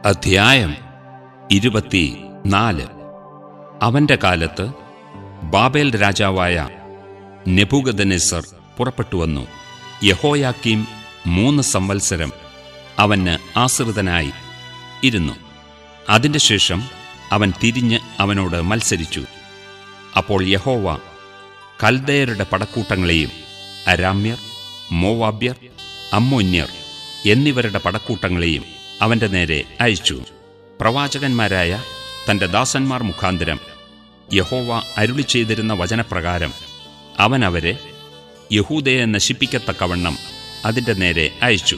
അധ്യായം ഇരുപത്തി നാല് അവന്റെ കാലത്ത് ബാബേൽ രാജാവായ നെബൂഗദനെസർ പുറപ്പെട്ടു വന്നു യഹോയാക്കീം മൂന്ന് സംവത്സരം അവന് ആശ്രിതനായി ഇരുന്നു അതിന്റെ ശേഷം അവൻ തിരിഞ്ഞ് അവനോട് മത്സരിച്ചു അപ്പോൾ യഹോവ കൽദയരുടെ പടക്കൂട്ടങ്ങളെയും അരാമ്യർ മോവാബ്യർ അമ്മോന്യർ എന്നിവരുടെ പടക്കൂട്ടങ്ങളെയും അവന്റെ നേരെ അയച്ചു പ്രവാചകന്മാരായ തന്റെ ദാസന്മാർ മുഖാന്തരം യഹോവ അരുളി ചെയ്തിരുന്ന വചനപ്രകാരം അവൻ അവരെ യഹൂദയെ നശിപ്പിക്കത്തക്കവണ്ണം അതിന്റെ നേരെ അയച്ചു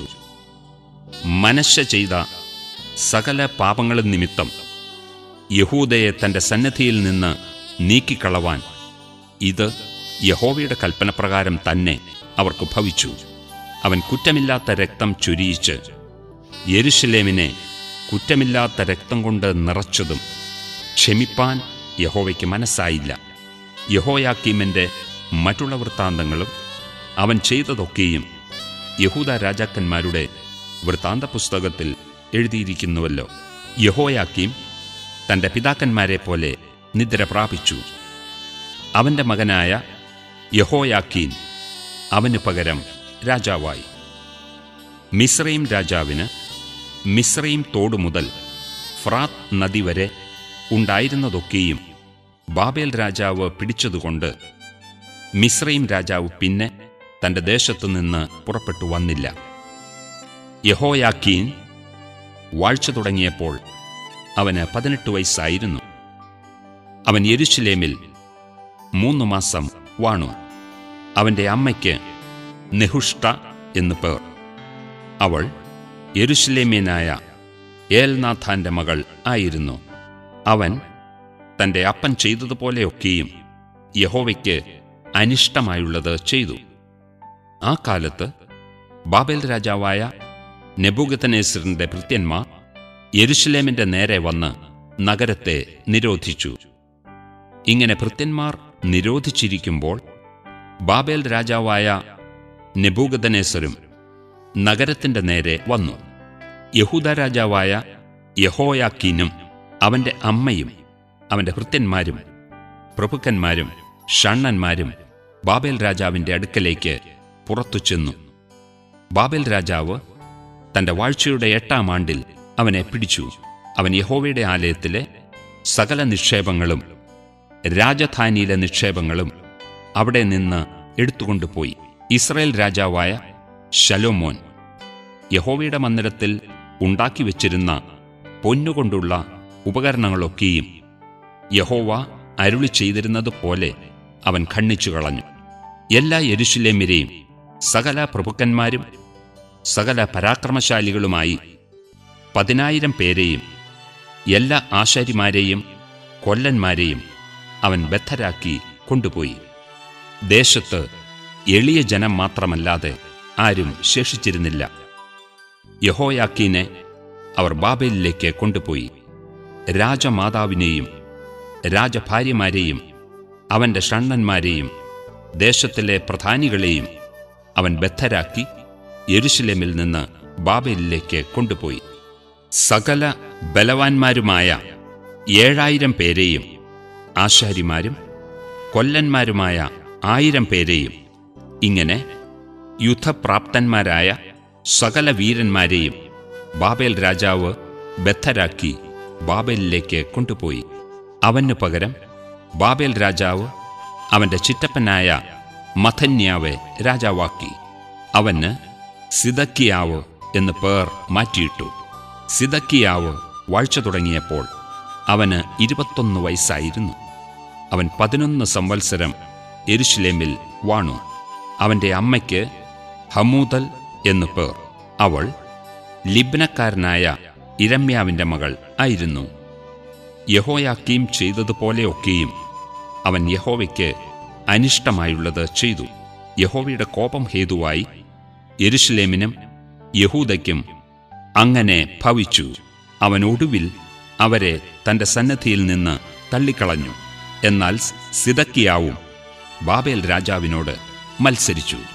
മനശ്ശ ചെയ്ത സകല പാപങ്ങളും നിമിത്തം യഹൂദയെ തന്റെ സന്നദ്ധിയിൽ നിന്ന് നീക്കിക്കളവാൻ ഇത് യഹോവയുടെ കൽപ്പനപ്രകാരം തന്നെ അവർക്ക് ഭവിച്ചു അവൻ കുറ്റമില്ലാത്ത രക്തം ചൊരിയിച്ച് യെരുഷലേമിനെ കുറ്റമില്ലാത്ത രക്തം കൊണ്ട് നിറച്ചതും ക്ഷമിപ്പാൻ യഹോവയ്ക്ക് മനസ്സായില്ല യഹോയാക്കീമിന്റെ മറ്റുള്ള വൃത്താന്തങ്ങളും അവൻ ചെയ്തതൊക്കെയും യഹൂദ രാജാക്കന്മാരുടെ വൃത്താന്ത പുസ്തകത്തിൽ എഴുതിയിരിക്കുന്നുവല്ലോ യഹോയാക്കീം തന്റെ പിതാക്കന്മാരെ പോലെ നിദ്ര പ്രാപിച്ചു അവന്റെ മകനായ യഹോയാക്കീൻ അവന് പകരം രാജാവായി മിസ്രൈം രാജാവിന് മിസ്രൈം തോട് മുതൽ ഫ്രാത്ത് നദി വരെ ഉണ്ടായിരുന്നതൊക്കെയും ബാബേൽ രാജാവ് പിടിച്ചതുകൊണ്ട് മിസ്രൈം രാജാവ് പിന്നെ തന്റെ ദേശത്തു നിന്ന് പുറപ്പെട്ടു വന്നില്ല യഹോയാക്കീൻ വാഴ്ച തുടങ്ങിയപ്പോൾ അവന് പതിനെട്ട് വയസ്സായിരുന്നു അവൻ യെരുശലേമിൽ മൂന്ന് മാസം വാണു അവന്റെ അമ്മയ്ക്ക് നെഹുഷ്ട എന്നു പേർ അവൾ യെരുഷലേമ്യനായ ഏൽനാഥാന്റെ മകൾ ആയിരുന്നു അവൻ തന്റെ അപ്പൻ ചെയ്തതുപോലെയൊക്കെയും യഹോവയ്ക്ക് അനിഷ്ടമായുള്ളത് ചെയ്തു ആ കാലത്ത് ബാബേൽ രാജാവായ നെബുഗത്തനേസറിന്റെ ഭൃത്യന്മാർ യെരുഷലേമിന്റെ നേരെ വന്ന് നഗരത്തെ നിരോധിച്ചു ഇങ്ങനെ ഭൃത്യന്മാർ നിരോധിച്ചിരിക്കുമ്പോൾ ബാബേൽ രാജാവായ നെബൂഗദനേസരും നഗരത്തിന്റെ നേരെ വന്നു യഹൂദ രാജാവായ യഹോയാക്കീനും അവന്റെ അമ്മയും അവന്റെ ഭൃത്യന്മാരും പ്രഭുക്കന്മാരും ഷണ്ണന്മാരും ബാബേൽ രാജാവിന്റെ അടുക്കലേക്ക് പുറത്തു ചെന്നു ബാബേൽ രാജാവ് തന്റെ വാഴ്ചയുടെ എട്ടാം ആണ്ടിൽ അവനെ പിടിച്ചു അവൻ യഹോവയുടെ ആലയത്തിലെ സകല നിക്ഷേപങ്ങളും രാജധാനിയിലെ നിക്ഷേപങ്ങളും അവിടെ നിന്ന് എടുത്തുകൊണ്ടുപോയി ഇസ്രായേൽ രാജാവായ ശലോമോൻ യഹോവയുടെ മന്ദിരത്തിൽ ഉണ്ടാക്കി വച്ചിരുന്ന പൊന്നുകൊണ്ടുള്ള ഉപകരണങ്ങളൊക്കെയും യഹോവ അരുളി ചെയ്തിരുന്നത് പോലെ അവൻ ഖണ്ഡിച്ചു കളഞ്ഞു എല്ലാ യെരുഷലേമ്യരെയും സകല പ്രഭുക്കന്മാരും സകല പരാക്രമശാലികളുമായി പതിനായിരം പേരെയും എല്ലാ ആശാരിമാരെയും കൊല്ലന്മാരെയും അവൻ ബദ്ധരാക്കി കൊണ്ടുപോയി ദേശത്ത് എളിയ ജനം മാത്രമല്ലാതെ ആരും ശേഷിച്ചിരുന്നില്ല യഹോയാക്കീനെ അവർ ബാബേലിലേക്ക് കൊണ്ടുപോയി രാജമാതാവിനെയും രാജഭാര്യമാരെയും അവന്റെ ഷണ്ണന്മാരെയും ദേശത്തിലെ പ്രധാനികളെയും അവൻ ബദ്ധരാക്കി യെരുഷലേമിൽ നിന്ന് ബാബേലിലേക്ക് കൊണ്ടുപോയി സകല ബലവാന്മാരുമായ ഏഴായിരം പേരെയും ആശാരിമാരും കൊല്ലന്മാരുമായ ആയിരം പേരെയും ഇങ്ങനെ യുദ്ധപ്രാപ്തന്മാരായ സകല വീരന്മാരെയും ബാബേൽ രാജാവ് ബദ്ധരാക്കി ബാബേലിലേക്ക് കൊണ്ടുപോയി അവന് പകരം ബാബേൽ രാജാവ് അവന്റെ ചിറ്റപ്പനായ മഥന്യാവെ രാജാവാക്കി അവന് സിദക്കിയാവ് എന്ന് പേർ മാറ്റിയിട്ടു സിദക്കിയാവ് വാഴ്ച തുടങ്ങിയപ്പോൾ അവന് ഇരുപത്തൊന്ന് വയസ്സായിരുന്നു അവൻ പതിനൊന്ന് സംവത്സരം എരുഷലേമിൽ വാണു അവന്റെ അമ്മയ്ക്ക് ഹമൂതൽ എന്നു പേർ അവൾ ലിബ്നക്കാരനായ ഇരമ്യാവിന്റെ മകൾ ആയിരുന്നു യഹോയാക്കീം ചെയ്തതുപോലെയൊക്കെയും അവൻ യഹോവയ്ക്ക് അനിഷ്ടമായുള്ളത് ചെയ്തു യഹോവയുടെ കോപം ഹേതുവായി യെരുഷലേമിനും യഹൂദയ്ക്കും അങ്ങനെ ഭവിച്ചു അവൻ ഒടുവിൽ അവരെ തന്റെ സന്നദ്ധിയിൽ നിന്ന് തള്ളിക്കളഞ്ഞു എന്നാൽ സിദക്കിയാവും ബാബേൽ രാജാവിനോട് മത്സരിച്ചു